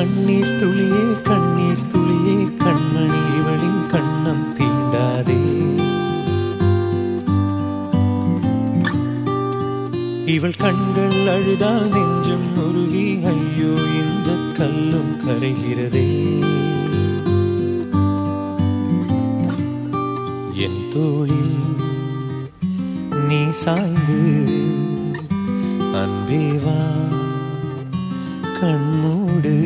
கண்ணீர் துளியே கண்ணீர் துளியே கண்மணி இவளின் கண்ணம் தீண்டாதே இவள் கண்கள் அழுதால் நெஞ்சம் உருகி ஐயோ இந்த கல்லும் கரைகிறதே என் தோளில் நீ சாய்ந்து அன்பே வா கண்மூடு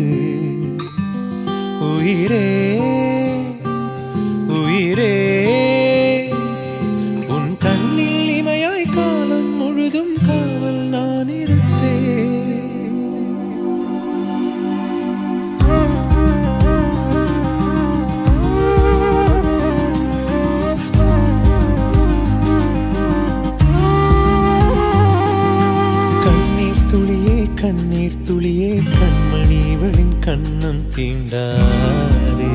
உயிரே உயிரே உன் கண்ணில் இமையாய் காலம் முழுதும் காவல் நான் இருப்பேன் கண்ணீர் துளியே கண்ணீர் துளியே கண்மணி இவளின் கண்ணம் தீண்டாதே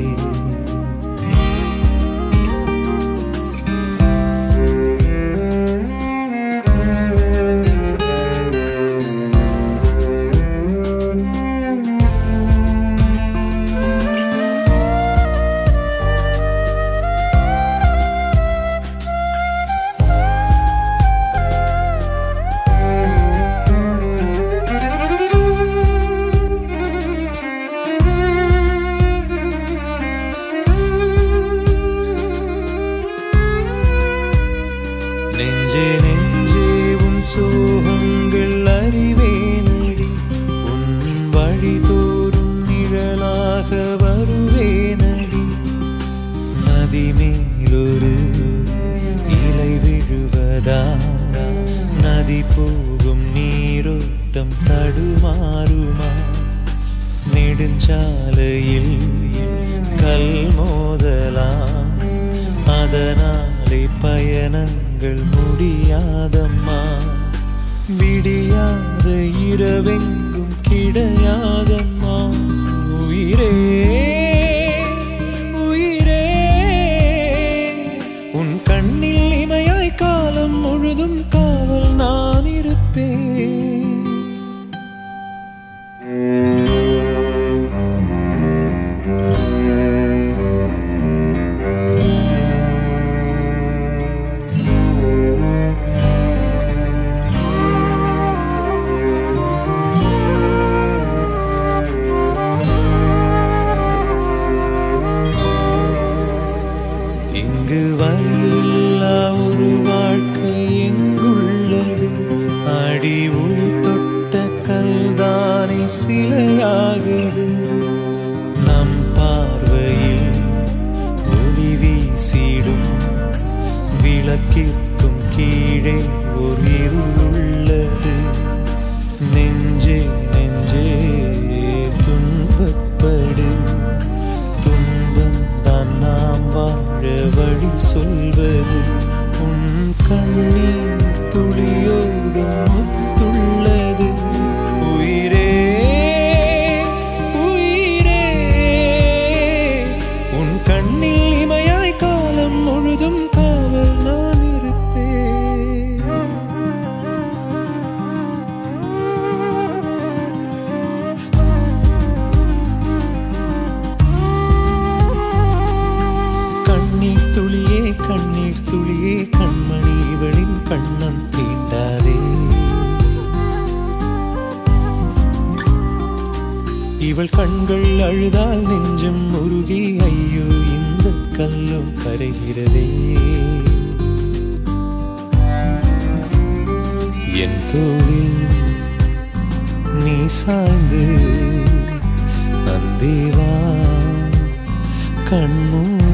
நெஞ்சே நெஞ்சே உன் சோகங்கள் அறிவேனடி உன் வழிதோறும் நிழலாக வருவேனடி நதி மேலொரு இலை விழுவதா நதி போகும் நீரோட்டம் தடுமாறுமா நெடுஞ்சாலையில் கல் மோதலாம் அதனாலே பயணங்கள் முடியாதம்மா விடியாத இரவெங்கும் கிடையாதம்மா உயிரே உயிரே உன் கண்ணில் இமையாய் காலம் முழுதும் காவல் நான் இருப்பேன் இங்கு வழியில்லா ஒரு வாழ்க்கை எங்குள்ளது அடி ஒளி தொட்ட கல்தானே சிலையாகுது நம் பார்வையில் ஒளி வீசிடும் விளக்கிற்கும் கீழே ஒரு இருள் உள்ளது நெஞ்சே நெஞ்சே துன்பப்படு துன்பம் தான் நாம் வாழ வழி சொல்வது உன் கண்ணீர் துளியோடு முத்துள்ளது உயிரே உயிரே உன் கண்ணில் இமையாய் காலம் முழுதும் காவல் நான் இருப்பேன் கண்ணீர் துளியே கண்ணீர் துளியே கண்மணி இவளின் கண்ணம் தீண்டாதே இவள் கண்கள் அழுதால் நெஞ்சம் உருகி ஐயோ இந்த கல்லும் கரைகிறதே என் தோளில் நீ சாய்ந்து அன்பேவா கண்மூ